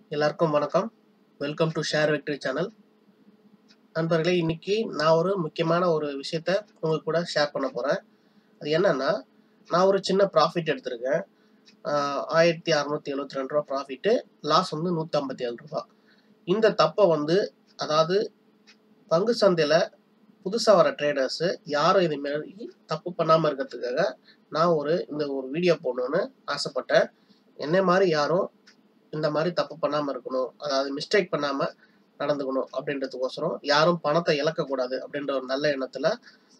எல்லாருக்கும் வணக்கம் welcome to share victory channel நண்பர்களே இன்னைக்கு நான் ஒரு முக்கியமான ஒரு விஷயத்த உங்க கூட ஷேர் பண்ண போகிறேன் அது என்னன்னா நான் ஒரு சின்ன ப்ராஃபிட் எடுத்திருக்கேன் ஆஹ் ஆயிரத்தி அறநூற்றி எழுபத்தி ரெண்டு ரூபா ப்ராஃபிட்டு லாஸ் வந்து நூற்றி ஐம்பத்தி ஏழு ரூபா இந்த தப்பை வந்து அதாவது பங்கு சந்தையில் புதுசாக வர ட்ரேடர்ஸு யாரும் இது மாதிரி தப்பு பண்ணாமல் இருக்கிறதுக்காக நான் ஒரு இந்த ஒரு வீடியோ போடணுன்னு ஆசைப்பட்டேன் என்னை மாதிரி யாரும் இந்த மாதிரி தப்பு பண்ணாமல் இருக்கணும் அதாவது மிஸ்டேக் பண்ணாமல் நடந்துக்கணும் அப்படின்றதுக்கோசரம் யாரும் பணத்தை இழக்கக்கூடாது அப்படின்ற ஒரு நல்ல எண்ணத்தில்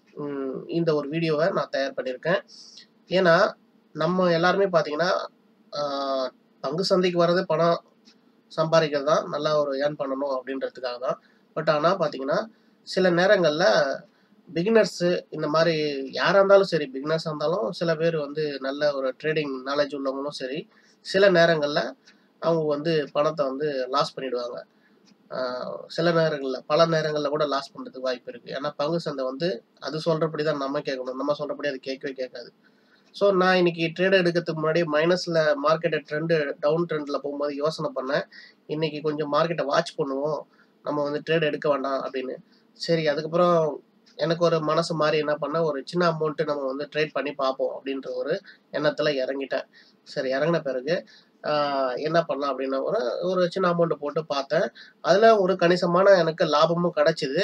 இந்த ஒரு வீடியோவை நான் தயார் பண்ணியிருக்கேன் ஏன்னா நம்ம எல்லாருமே பார்த்தீங்கன்னா ஆஹ், பங்கு சந்தைக்கு வர்றது பணம் சம்பாதிக்கிறது தான் நல்லா ஒரு ஏர்ன் பண்ணணும் அப்படின்றதுக்காக தான் பட் ஆனால் பார்த்தீங்கன்னா சில நேரங்களில் பிகினர்ஸு இந்த மாதிரி யாராக இருந்தாலும் சரி பிகினர்ஸாக இருந்தாலும் சில பேர் வந்து நல்ல ஒரு ட்ரேடிங் நாலேஜ் உள்ளவங்களும் சரி சில நேரங்களில் அவங்க வந்து பணத்தை வந்து லாஸ் பண்ணிடுவாங்க ஆஹ் சில நேரங்களில் பல நேரங்களில் கூட லாஸ் பண்ணுறதுக்கு வாய்ப்பு இருக்குது ஏன்னா பங்கு சந்தை வந்து அது சொல்கிறபடி தான் நம்ம கேட்கணும் நம்ம சொல்கிறபடி அது கேட்கவே கேட்காது ஸோ நான் இன்னைக்கு ட்ரேட் எடுக்கிறதுக்கு முன்னாடி மைனஸில் மார்க்கெட்டை ட்ரெண்டு டவுன் ட்ரெண்டில் போகும்போது யோசனை பண்ணேன் இன்னைக்கு கொஞ்சம் மார்க்கெட்டை வாட்ச் பண்ணுவோம் நம்ம வந்து ட்ரேட் எடுக்க வேண்டாம் அப்படின்னு சரி அதுக்கப்புறம் எனக்கு ஒரு மனசு மாதிரி என்ன பண்ணேன் ஒரு சின்ன அமௌண்ட்டு நம்ம வந்து ட்ரேட் பண்ணி பார்ப்போம் அப்படின்ற ஒரு எண்ணத்தில் இறங்கிட்டேன் சரி இறங்கின பிறகு ஆஹ் என்ன பண்ணலாம் அப்படின்னு ஒரு ஒரு சின்ன அமௌண்ட் போட்டு பார்த்தேன் அதில் ஒரு கணிசமான எனக்கு லாபமும் கிடைச்சிது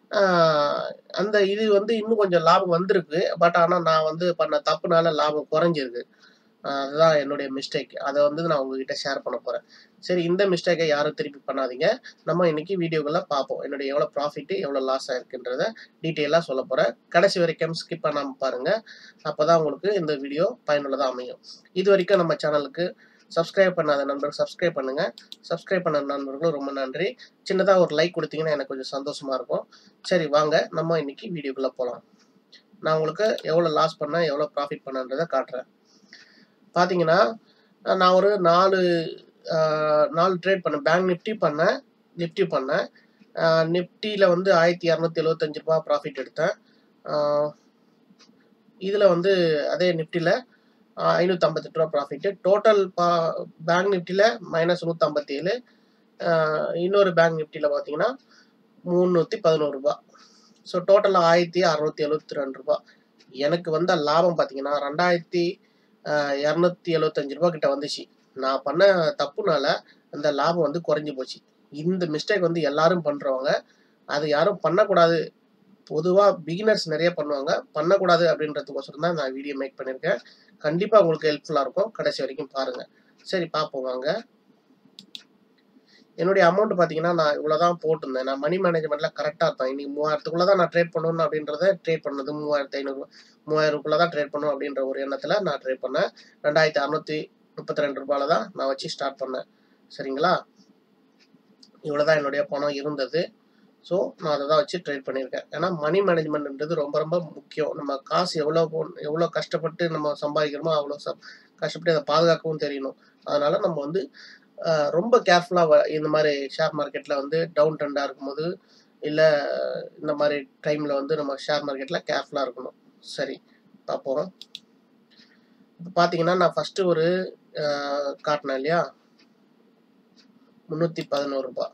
ஆஹ் அந்த இது வந்து இன்னும் கொஞ்சம் லாபம் வந்திருக்கு பட் ஆனால் நான் வந்து பண்ண தப்புனால லாபம் குறைஞ்சிருக்கு ஆஹ் அதுதான் என்னுடைய மிஸ்டேக் அதை வந்து நான் உங்ககிட்ட ஷேர் பண்ண போகிறேன் சரி இந்த மிஸ்டேக்கை யாரும் திருப்பி பண்ணாதீங்க நம்ம இன்னைக்கு வீடியோக்குள்ள பார்ப்போம் என்னுடைய எவ்வளோ ப்ராஃபிட்டு எவ்வளோ லாஸ் ஆயிருக்குன்றத டீட்டெயிலாக சொல்ல போகிறேன் கடைசி வரைக்கும் ஸ்கிப் பண்ணாமல் பாருங்கள் அப்போ தான் உங்களுக்கு இந்த வீடியோ பயனுள்ளதாக அமையும் இது வரைக்கும் நம்ம சேனலுக்கு சப்ஸ்கிரைப் பண்ணாத நண்பர்கள் சப்ஸ்கிரைப் பண்ணுங்க சப்ஸ்கிரைப் பண்ண நண்பர்களும் ரொம்ப நன்றி சின்னதாக ஒரு லைக் கொடுத்தீங்கன்னா எனக்கு கொஞ்சம் சந்தோஷமா இருக்கும் சரி வாங்க நம்ம இன்னைக்கு வீடியோக்குள்ள போகலாம் நான் உங்களுக்கு எவ்வளோ லாஸ் பண்ணேன் எவ்வளோ ப்ராஃபிட் பண்ணன்றதை காட்டுறேன் பார்த்தீங்கன்னா நான் ஒரு நாலு ஆஹ், நாலு ட்ரேட் பண்ணேன் பேங்க் நிஃப்டி பண்ணேன் நிஃப்டி பண்ணேன் நிஃப்டியில் வந்து ஆயிரத்தி இரநூத்தி எழுபத்தஞ்சு ரூபா ப்ராஃபிட் எடுத்தேன் இதில் வந்து அதே நிஃப்டியில் ஐநூற்றி ஐம்பத்தெட்டு ரூபா ப்ராஃபிட்டு டோட்டல் பா பேங்க் நிஃப்டியில் மைனஸ் நூற்றம்பத்தி ஏழு இன்னொரு பேங்க் நிஃப்டியில் பார்த்தீங்கன்னா முந்நூற்றி பதினோரு ரூபா ஸோ டோட்டலாக ஆயிரத்தி அறநூற்றி எழுபத்தி ரெண்டு ரூபா எனக்கு வந்த லாபம் பார்த்தீங்கன்னா ரெண்டாயிரத்தி இரநூத்தி எழுபத்தஞ்சு ரூபா கிட்ட வந்துச்சு நான் பண்ண தப்புனால அந்த லாபம் வந்து குறைஞ்சி போச்சு இந்த மிஸ்டேக் வந்து எல்லாரும் பண்ணுறவங்க அது யாரும் பண்ணக்கூடாது பொதுவாக பிகினர்ஸ் நிறைய பண்ணுவாங்க பண்ணக்கூடாது அப்படின்றதுக்கோசரம் தான் நான் வீடியோ மேக் பண்ணியிருக்கேன் கண்டிப்பாக உங்களுக்கு ஹெல்ப்ஃபுல்லாக இருக்கும் கடைசி வரைக்கும் பாருங்கள் சரி பார்ப்போம் வாங்க என்னுடைய அமௌண்ட் பார்த்தீங்கன்னா நான் இவ்வளோ தான் போட்டிருந்தேன் நான் மணி மேனேஜ்மெண்ட்டில் கரெக்டாக இருப்பேன் இன்னைக்கு மூவாயிரத்துக்குள்ளே தான் நான் ட்ரேட் பண்ணணும் அப்படின்றத ட்ரேட் பண்ணது மூவாயிரத்து ஐநூறு மூவாயிரக்குள்ளே தான் ட்ரேட் பண்ணணும் அப்படின்ற ஒரு எண்ணத்தில் நான் ட்ரேட் பண்ணேன் ரெண்டாயிரத்தி அறநூற்றி முப்பத்தி ரெண்டு ரூபாயில தான் நான் வச்சு ஸ்டார்ட் பண்ணேன் சரிங்களா இவ்வளோ தான் என்னுடைய பணம் இருந்தது ஸோ நான் அதை தான் வச்சு ட்ரேட் பண்ணியிருக்கேன் ஏன்னா மணி மேனேஜ்மெண்ட்ன்றது ரொம்ப ரொம்ப முக்கியம் நம்ம காசு எவ்வளோ போ- எவ்வளோ கஷ்டப்பட்டு நம்ம சம்பாதிக்கிறோமோ அவ்வளோ ச கஷ்டப்பட்டு அதை பாதுகாக்கவும் தெரியணும் அதனால நம்ம வந்து ஆஹ், ரொம்ப கேர்ஃபுல்லாக இந்த மாதிரி ஷேர் மார்க்கெட்டில் வந்து டவுன் ட்ரெண்டாக இருக்கும்போது இல்லை இந்த மாதிரி டைமில் வந்து நம்ம ஷேர் மார்க்கெட்டில் கேர்ஃபுல்லாக இருக்கணும் சரி பார்ப்போம் இப்போ பார்த்தீங்கன்னா நான் ஃபஸ்ட்டு ஒரு ஆஹ், காட்டினேன் இல்லையா முந்நூற்றி பதினோரு ரூபாய்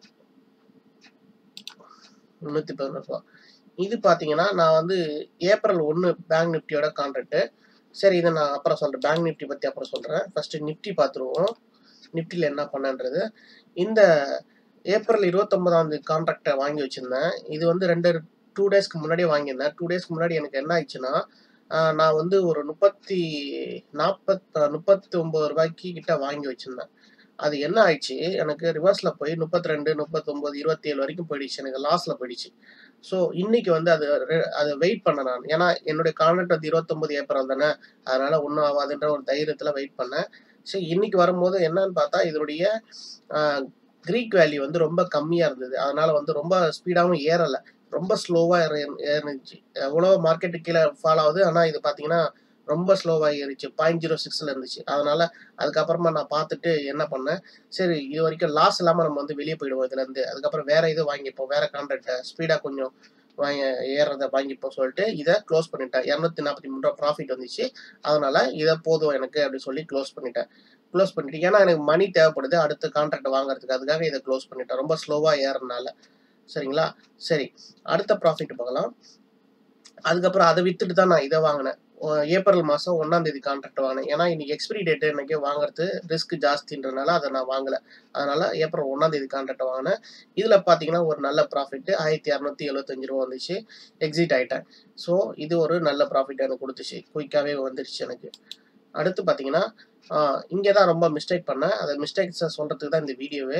முந்நூற்றி பதினோரு ரூபா இது பார்த்தீங்கன்னா நான் வந்து ஏப்ரல் ஒன்று பேங்க் நிஃப்டியோட கான்ட்ராக்ட்டு சரி இதை நான் அப்புறம் சொல்கிறேன் பேங்க் நிஃப்டி பற்றி அப்புறம் சொல்கிறேன் ஃபஸ்ட்டு நிஃப்டி பார்த்துருவோம் நிஃப்டியில் என்ன பண்ணேன்றது இந்த ஏப்ரல் இருபத்தொன்பதாம் தேதி கான்ட்ராக்டை வாங்கி வச்சுருந்தேன் இது வந்து ரெண்டு டூ டேஸ்க்கு முன்னாடியே வாங்கியிருந்தேன் டூ டேஸ்க்கு முன்னாடி எனக்கு என்ன ஆயிடுச்சுன்னா ஆஹ், நான் வந்து ஒரு முப்பத்தி நாற்பத் முப்பத்தி ஒம்பது ரூபாய்க்கு கிட்ட வாங்கி வச்சுருந்தேன் அது என்ன ஆயிடுச்சு எனக்கு ரிவர்ஸில் போய் முப்பத்தி ரெண்டு முப்பத்தொம்போது இருபத்தி ஏழு வரைக்கும் போயிடுச்சு எனக்கு லாஸில் போயிடுச்சு ஸோ இன்னைக்கு வந்து அது ரெ- அதை வெயிட் பண்ண நான் ஏன்னா என்னுடைய கான்ட்ராக்ட் வந்து இருபத்தொம்பது ஏப்ரல் தானே அதனால ஒன்றும் ஆகாதுன்ற ஒரு தைரியத்தில் வெயிட் பண்ணேன் சரி இன்னைக்கு வரும்போது என்னன்னு பார்த்தா இதனுடைய க்ரீக் வேல்யூ வந்து ரொம்ப கம்மியாக இருந்தது அதனால வந்து ரொம்ப ஸ்பீடாகவும் ஏறலை ரொம்ப ஸ்லோவாக ஏறிச்சு எவ்வளோ மார்க்கெட்டு கீழே ஃபால் ஆகுது ஆனால் இது பார்த்தீங்கன்னா ரொம்ப ஸ்லோவாக ஏறிச்சு பாயிண்ட் ஜீரோ சிக்ஸில் இருந்துச்சு அதனால அதுக்கப்புறமா நான் பார்த்துட்டு என்ன பண்ணேன் சரி இது வரைக்கும் லாஸ் இல்லாமல் நம்ம வந்து வெளியே போயிடுவோம் இதுலேருந்து அதுக்கப்புறம் வேற இது வாங்கிப்போம் வேற கான்ட்ராக்டை ஸ்பீடாக கொஞ்சம் வாங்கி ஏறுறத வாங்கிப்போம் சொல்லிட்டு இதை க்ளோஸ் பண்ணிட்டேன் இரநூத்தி நாற்பத்தி மூணு ரூபா ப்ராஃபிட் வந்துச்சு அதனால இதை போதும் எனக்கு அப்படின்னு சொல்லி க்ளோஸ் பண்ணிட்டேன் க்ளோஸ் பண்ணிட்டு ஏன்னா எனக்கு மணி தேவைப்படுது அடுத்த கான்ட்ராக்ட் வாங்குறதுக்கு அதுக்காக இதை க்ளோஸ் பண்ணிட்டேன் ரொம்ப ஸ்லோவாக ஏறனால சரிங்களா சரி அடுத்த ப்ராஃபிட் பார்க்கலாம் அதுக்கப்புறம் அதை வித்துட்டு தான் நான் இதை வாங்கினேன் ஒ- ஏப்ரல் மாதம் ஒன்றாம் தேதி கான்ட்ராக்ட் வாங்கினேன் ஏன்னா இன்னைக்கு எக்ஸ்பிரி டேட்டு எனக்கு வாங்குறது ரிஸ்க் ஜாஸ்தின்றனால அதை நான் வாங்கலை அதனால ஏப்ரல் ஒன்றாம் தேதி கான்ட்ராக்ட் வாங்கினேன் இதில் பார்த்தீங்கன்னா ஒரு நல்ல ப்ராஃபிட் ஆயிரத்தி இரநூத்தி எழுபத்தஞ்சு ரூபா வந்துச்சு எக்ஸிட் ஆயிட்டேன் ஸோ இது ஒரு நல்ல ப்ராஃபிட் எனக்கு கொடுத்துச்சு குயிக்காகவே வந்துருச்சு எனக்கு அடுத்து பார்த்தீங்கன்னா இங்கே தான் ரொம்ப மிஸ்டேக் பண்ணேன் அதை மிஸ்டேக்ஸை சொல்கிறதுக்கு தான் இந்த வீடியோவே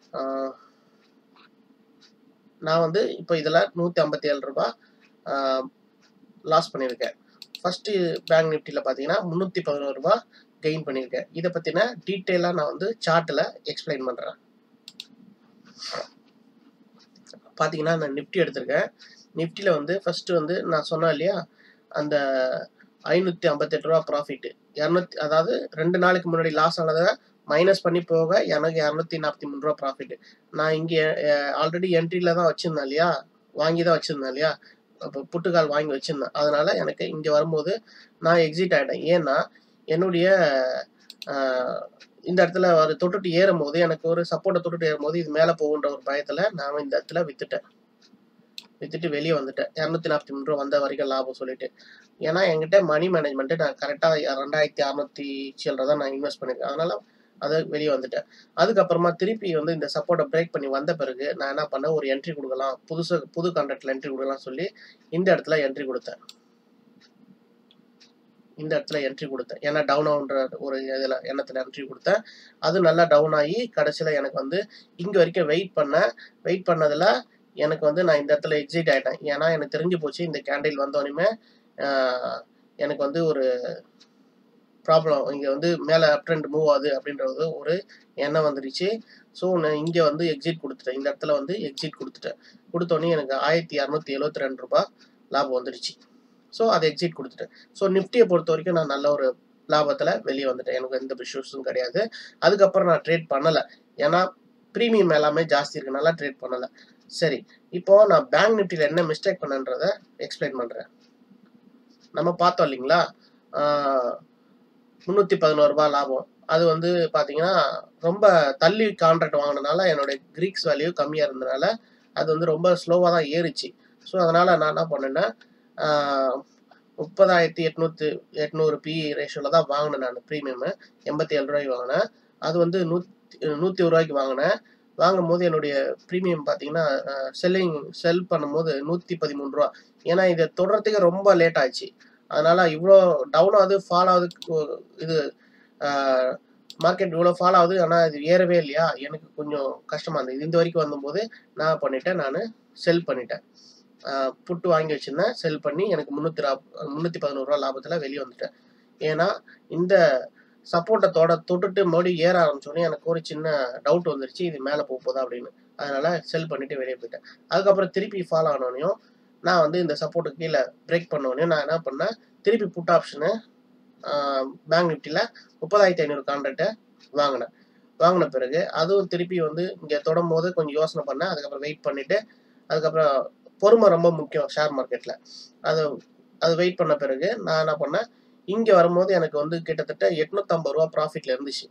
நான் வந்து இப்போ இதில் நூற்றி ஐம்பத்தி ஏழு ரூபா லாஸ் பண்ணியிருக்கேன் ஃபஸ்ட்டு பேங்க் நிஃப்டியில் பார்த்தீங்கன்னா முந்நூற்றி பதினோரு ரூபா கெயின் பண்ணியிருக்கேன் இதை பற்றின டீட்டெயிலாக நான் வந்து சார்ட்டில் எக்ஸ்பிளைன் பண்ணுறேன் பார்த்தீங்கன்னா நான் நிஃப்டி எடுத்திருக்கேன் நிஃப்டியில் வந்து ஃபஸ்ட்டு வந்து நான் சொன்னேன் இல்லையா அந்த ஐநூற்றி ஐம்பத்தெட்டு ரூபா ப்ராஃபிட்டு இரநூத்தி அதாவது ரெண்டு நாளைக்கு முன்னாடி லாஸ் ஆனதை மைனஸ் பண்ணி போக எனக்கு இரநூத்தி நாற்பத்தி மூணு ரூபா ப்ராஃபிட் நான் இங்கே ஆல்ரெடி என்ட்ரியில் தான் வச்சுருந்தேன் இல்லையா வாங்கி தான் வச்சுருந்தேன் இல்லையா அப்போ புட்டுக்கால் வாங்கி வச்சுருந்தேன் அதனால் எனக்கு இங்கே வரும்போது நான் எக்ஸிட் ஆகிட்டேன் ஏன்னா என்னுடைய ஆஹ், இந்த இடத்துல ஒரு தொட்டுட்டு ஏறும் போது எனக்கு ஒரு சப்போர்ட்டை தொட்டுட்டு ஏறும் போது இது மேலே போகுன்ற ஒரு பயத்தில் நான் இந்த இடத்துல வித்துட்டேன் வித்துட்டு வெளியே வந்துட்டேன் இரநூத்தி நாற்பத்தி மூணு ரூபா வந்த வரைக்கும் லாபம் சொல்லிட்டு ஏன்னா என்கிட்ட மணி மேனேஜ்மெண்ட்டு நான் கரெக்டாக ரெண்டாயிரத்தி அறநூத்தி சில்லரை தான் நான் இன்வெஸ்ட் பண்ணியிருக்கேன் அதனால அதை வெளியே வந்துட்டேன் அதுக்கப்புறமா திருப்பி வந்து இந்த சப்போர்ட்டை பிரேக் பண்ணி வந்த பிறகு நான் என்ன பண்ணேன் ஒரு என்ட்ரி கொடுக்கலாம் புதுசு புது கான்ட்ராக்டில் என்ட்ரி கொடுக்கலாம் சொல்லி இந்த இடத்துல என்ட்ரி கொடுத்தேன் இந்த இடத்துல என்ட்ரி கொடுத்தேன் ஏன்னா டவுன் ஆகுன்ற ஒரு இதில் எண்ணத்தில் என்ட்ரி கொடுத்தேன் அது நல்லா டவுன் ஆகி கடைசியில் எனக்கு வந்து இங்கே வரைக்கும் வெயிட் பண்ணேன் வெயிட் பண்ணதில் எனக்கு வந்து நான் இந்த இடத்துல எக்ஸிட் ஆகிட்டேன் ஏன்னா எனக்கு தெரிஞ்சு போச்சு இந்த கேண்டில் வந்தோடனே எனக்கு வந்து ஒரு ப்ராப்ளம் இங்கே வந்து மேலே அப் ட்ரெண்ட் மூவ் ஆகுது அப்படின்றது ஒரு எண்ணம் வந்துடுச்சு ஸோ நான் இங்கே வந்து எக்ஸிட் கொடுத்துட்டேன் இந்த இடத்துல வந்து எக்ஸிட் கொடுத்துட்டேன் கொடுத்தோன்னே எனக்கு ஆயிரத்தி இரநூத்தி எழுபத்தி ரெண்டு ரூபாய் லாபம் வந்துடுச்சு ஸோ அதை எக்ஸிட் கொடுத்துட்டேன் ஸோ நிஃப்டியை பொறுத்த வரைக்கும் நான் நல்ல ஒரு லாபத்தில் வெளியே வந்துட்டேன் எனக்கு எந்த இஷ்யூஸும் கிடையாது அதுக்கப்புறம் நான் ட்ரேட் பண்ணலை ஏன்னா ப்ரீமியம் எல்லாமே ஜாஸ்தி இருக்கனால ட்ரேட் பண்ணலை சரி இப்போ நான் பேங்க் நிஃப்டியில் என்ன மிஸ்டேக் பண்ணன்றதை எக்ஸ்பிளைன் பண்ணுறேன் நம்ம பார்த்தோம் இல்லைங்களா முந்நூற்றி பதினோரு ரூபாய் லாபம் அது வந்து பார்த்தீங்கன்னா ரொம்ப தள்ளி கான்ட்ராக்ட் வாங்கினதுனால என்னுடைய கிரீக்ஸ் வேல்யூ கம்மியாக இருந்ததுனால அது வந்து ரொம்ப ஸ்லோவாக தான் ஏறிச்சு ஸோ அதனால் நான் என்ன பண்ணேன்னா முப்பதாயிரத்தி எட்நூற்றி எட்நூறு பி ரேஷியோவில் தான் வாங்கினேன் நான் ப்ரீமியமு எண்பத்தி ஏழு ரூபாய்க்கு வாங்கினேன் அது வந்து நூற்றி நூற்றி ஒரு ரூபாய்க்கு வாங்கினேன் வாங்கும் போது என்னுடைய ப்ரீமியம் பார்த்தீங்கன்னா செல்லிங் செல் பண்ணும்போது நூற்றி பதிமூணு ரூபா ஏன்னா இதை தொடர்றதுக்கு ரொம்ப லேட் ஆச்சு அதனால இவ்வளோ டவுன் ஆகுது ஃபால் ஆகுது ஒ- இது மார்க்கெட் இவ்வளோ ஃபால் ஆகுது ஆனால் இது ஏறவே இல்லையா எனக்கு கொஞ்சம் கஷ்டமாக இருந்தது இது இந்த வரைக்கும் வந்தபோது நான் பண்ணிட்டேன் நான் செல் பண்ணிட்டேன் ஆஹ் புட்டு வாங்கி வச்சிருந்தேன் செல் பண்ணி எனக்கு முந்நூற்றி ரா முந்நூற்றி பதினோரு லாபத்தில் வெளியே வந்துட்டேன் ஏன்னா இந்த சப்போர்ட்டை தொட தொட்டுட்டு மறுபடியும் ஏற ஆரம்பிச்சோடனே எனக்கு ஒரு சின்ன டவுட் வந்துருச்சு இது மேலே போக போதா அப்படின்னு அதனால செல் பண்ணிட்டு வெளியே போயிட்டேன் அதுக்கப்புறம் திருப்பி ஃபாலோ ஆனோடனையும் நான் வந்து இந்த சப்போர்ட்டுக்கு கீழே பிரேக் பண்ணோடனே நான் என்ன பண்ணேன் திருப்பி புட் ஆப்ஷனு பேங்க் நிஃப்டியில் முப்பதாயிரத்தி ஐநூறு கான்ட்ராக்டை வாங்கினேன் வாங்கின பிறகு அதுவும் திருப்பி வந்து இங்கே தொடும் போது கொஞ்சம் யோசனை பண்ணேன் அதுக்கப்புறம் வெயிட் பண்ணிவிட்டு அதுக்கப்புறம் பொறுமை ரொம்ப முக்கியம் ஷேர் மார்க்கெட்டில் அது அது வெயிட் பண்ண பிறகு நான் என்ன பண்ணேன் இங்கே வரும்போது எனக்கு வந்து கிட்டத்தட்ட எட்நூற்றம்பது ரூபா ப்ராஃபிட்டில் இருந்துச்சு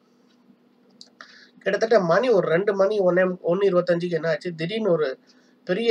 கிட்டத்தட்ட மணி ஒரு ரெண்டு மணி ஒன்னே ஒன்று இருபத்தஞ்சுக்கு என்ன ஆச்சு திடீர்னு ஒரு பெரிய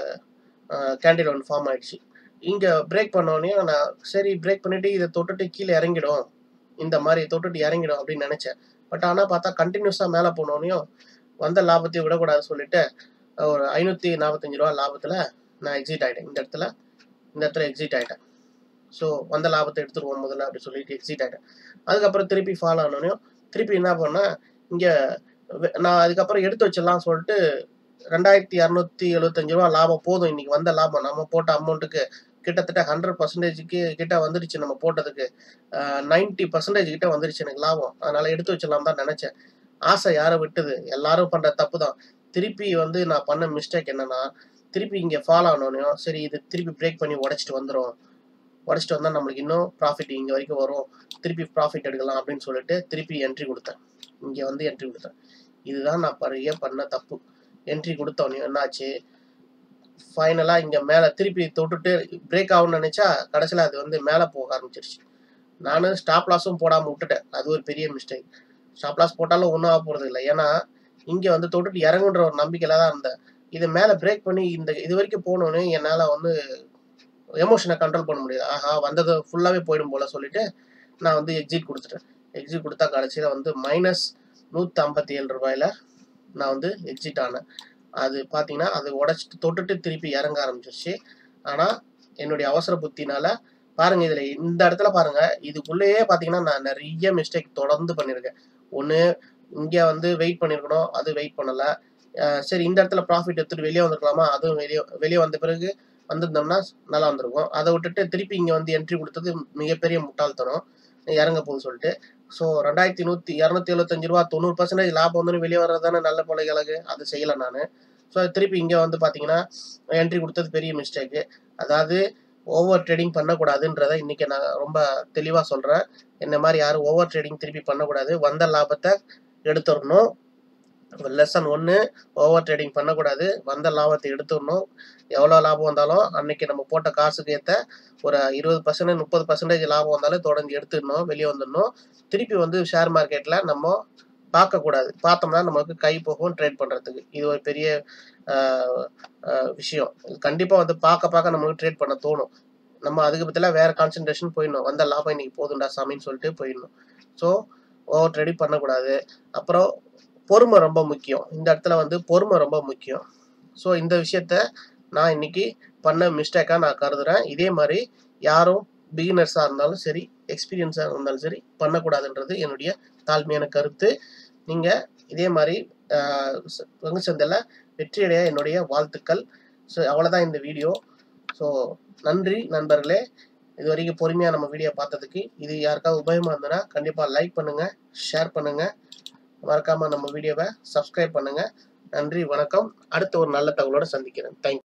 கேண்டில் ஒன்று ஃபார்ம் ஆயிடுச்சு இங்கே பிரேக் பண்ணோடனே நான் சரி பிரேக் பண்ணிட்டு இதை தொட்டுட்டு கீழே இறங்கிடும் இந்த மாதிரி தொட்டுட்டு இறங்கிடும் அப்படின்னு நினச்சேன் பட் ஆனால் பார்த்தா கண்டினியூஸாக மேலே போனோடனையும் வந்த லாபத்தையும் விடக்கூடாது சொல்லிட்டு ஒரு ஐநூற்றி நாற்பத்தஞ்சு ரூபா லாபத்தில் நான் எக்ஸிட் ஆகிட்டேன் இந்த இடத்துல இந்த இடத்துல எக்ஸிட் ஆகிட்டேன் ஸோ வந்த லாபத்தை எடுத்துருவோம் முதல்ல அப்படி சொல்லிட்டு எக்ஸிட் ஆகிட்டேன் அதுக்கப்புறம் திருப்பி ஃபாலோ ஆனோடனையும் திருப்பி என்ன பண்ணேன் இங்கே நான் அதுக்கப்புறம் எடுத்து வச்சிடலாம் சொல்லிட்டு ரெண்டாயிரத்தி இரநூத்தி எழுபத்தஞ்சு ரூபா லாபம் போதும் இன்னைக்கு வந்த லாபம் நம்ம போட்ட அமௌண்ட்டுக்கு கிட்டத்தட்ட ஹண்ட்ரட் பர்சன்டேஜுக்கு கிட்ட வந்துருச்சு நம்ம போட்டதுக்கு நைன்டி பர்சன்டேஜ் கிட்ட வந்துருச்சு எனக்கு லாபம் அதனால எடுத்து வச்சிடலாம் தான் நினைச்சேன் ஆசை யாரை விட்டுது எல்லாரும் பண்ற தப்பு தான் திருப்பி வந்து நான் பண்ண மிஸ்டேக் என்னன்னா திருப்பி இங்கே ஃபாலோ ஆனோனையும் சரி இது திருப்பி பிரேக் பண்ணி உடச்சிட்டு வந்துடும் உடச்சிட்டு வந்தால் நம்மளுக்கு இன்னும் ப்ராஃபிட் இங்கே வரைக்கும் வரும் திருப்பி ப்ராஃபிட் எடுக்கலாம் அப்படின்னு சொல்லிட்டு திருப்பி என்ட்ரி கொடுத்தேன் இங்கே வந்து என்ட்ரி கொடுத்தேன் இதுதான் நான் பழைய பண்ண தப்பு என்ட்ரி கொடுத்தோன்னே என்னாச்சு ஃபைனலாக இங்கே மேலே திருப்பி தொட்டுட்டு பிரேக் ஆகும்னு நினச்சா கடைசியில் அது வந்து மேலே போக ஆரம்பிச்சிருச்சு நானும் ஸ்டாப் லாஸும் போடாமல் விட்டுட்டேன் அது ஒரு பெரிய மிஸ்டேக் ஸ்டாப் லாஸ் போட்டாலும் ஒன்றும் ஆக போகிறது இல்லை ஏன்னா இங்கே வந்து தொட்டுட்டு இறங்குன்ற ஒரு நம்பிக்கையில் தான் இருந்தேன் இது மேலே பிரேக் பண்ணி இந்த இது வரைக்கும் போகணுன்னு என்னால் வந்து எமோஷனை கண்ட்ரோல் பண்ண முடியாது ஆஹா வந்தது ஃபுல்லாகவே போயிடும் போல சொல்லிட்டு நான் வந்து எக்ஸிட் கொடுத்துட்டேன் எக்ஸிட் கொடுத்தா கடைசியில் வந்து மைனஸ் நூற்றி ஐம்பத்தி ஏழு ரூபாயில் நான் வந்து எக்ஸிட் ஆனேன் அது பார்த்தீங்கன்னா அது உடச்சிட்டு தொட்டுட்டு திருப்பி இறங்க ஆரம்பிச்சிருச்சு ஆனால் என்னுடைய அவசர புத்தினால பாருங்க இதில் இந்த இடத்துல பாருங்க இதுக்குள்ளேயே பார்த்தீங்கன்னா நான் நிறைய மிஸ்டேக் தொடர்ந்து பண்ணியிருக்கேன் ஒன்று இங்கே வந்து வெயிட் பண்ணியிருக்கணும் அது வெயிட் பண்ணலை சரி இந்த இடத்துல ப்ராஃபிட் எடுத்துட்டு வெளியே வந்திருக்கலாமா அதுவும் வெளியே வெளியே வந்த பிறகு வந்திருந்தோம்னா நல்லா வந்திருக்கும் அதை விட்டுட்டு திருப்பி இங்கே வந்து என்ட்ரி கொடுத்தது மிகப்பெரிய முட்டாள்தனம் இறங்க போகுது சொல்லிட்டு ஸோ ரெண்டாயிரத்தி நூற்றி இரநூத்தி எழுபத்தஞ்சு ரூபா தொண்ணூறு பர்சன்டேஜ் லாபம் வந்து வெளியே வர்றது தானே நல்ல பிள்ளைகளுக்கு அது செய்யலை நான் ஸோ திருப்பி இங்கே வந்து பார்த்தீங்கன்னா என்ட்ரி கொடுத்தது பெரிய மிஸ்டேக்கு அதாவது ஓவர் ட்ரேடிங் பண்ணக்கூடாதுன்றத இன்னைக்கு நான் ரொம்ப தெளிவாக சொல்கிறேன் என்ன மாதிரி யாரும் ஓவர் ட்ரேடிங் திருப்பி பண்ணக்கூடாது வந்த லாபத்தை எடுத்துடணும் லெசன் ஒன்று ஓவர் ட்ரேடிங் பண்ணக்கூடாது வந்த லாபத்தை எடுத்துடணும் எவ்வளோ லாபம் வந்தாலும் அன்னைக்கு நம்ம போட்ட காசுக்கு ஏற்ற ஒரு இருபது பர்சன்டேஜ் முப்பது பர்சன்டேஜ் லாபம் வந்தாலும் தொடர்ந்து எடுத்துடணும் வெளியே வந்துடணும் திருப்பி வந்து ஷேர் மார்க்கெட்டில் நம்ம பார்க்கக்கூடாது பார்த்தோம்னா நமக்கு கை போகும் ட்ரேட் பண்ணுறதுக்கு இது ஒரு பெரிய விஷயம் கண்டிப்பாக வந்து பார்க்க பார்க்க நமக்கு ட்ரேட் பண்ண தோணும் நம்ம அதுக்கு பற்றிலாம் வேறு கான்சன்ட்ரேஷன் போயிடணும் வந்த லாபம் இன்னைக்கு போதுண்டா சாமின்னு சொல்லிட்டு போயிடணும் ஸோ ஓவர் ட்ரேடிங் பண்ணக்கூடாது அப்புறம் பொறுமை ரொம்ப முக்கியம் இந்த இடத்துல வந்து பொறுமை ரொம்ப முக்கியம் ஸோ இந்த விஷயத்த நான் இன்னைக்கு பண்ண மிஸ்டேக்காக நான் கருதுறேன் இதே மாதிரி யாரும் பிகினர்ஸாக இருந்தாலும் சரி எக்ஸ்பீரியன்ஸாக இருந்தாலும் சரி பண்ணக்கூடாதுன்றது என்னுடைய தாழ்மையான கருத்து நீங்கள் இதே மாதிரி பங்கு சந்தையில் வெற்றியடைய என்னுடைய வாழ்த்துக்கள் ஸோ அவ்வளோதான் இந்த வீடியோ ஸோ நன்றி நண்பர்களே இது வரைக்கும் பொறுமையாக நம்ம வீடியோ பார்த்ததுக்கு இது யாருக்காவது உபயோகமாக இருந்ததுன்னா கண்டிப்பாக லைக் பண்ணுங்கள் ஷேர் பண்ணுங்கள் மறக்காமல் நம்ம வீடியோவை சப்ஸ்கிரைப் பண்ணுங்கள் நன்றி வணக்கம் அடுத்த ஒரு நல்ல தகவலோடு சந்திக்கிறேன் தேங்க்யூ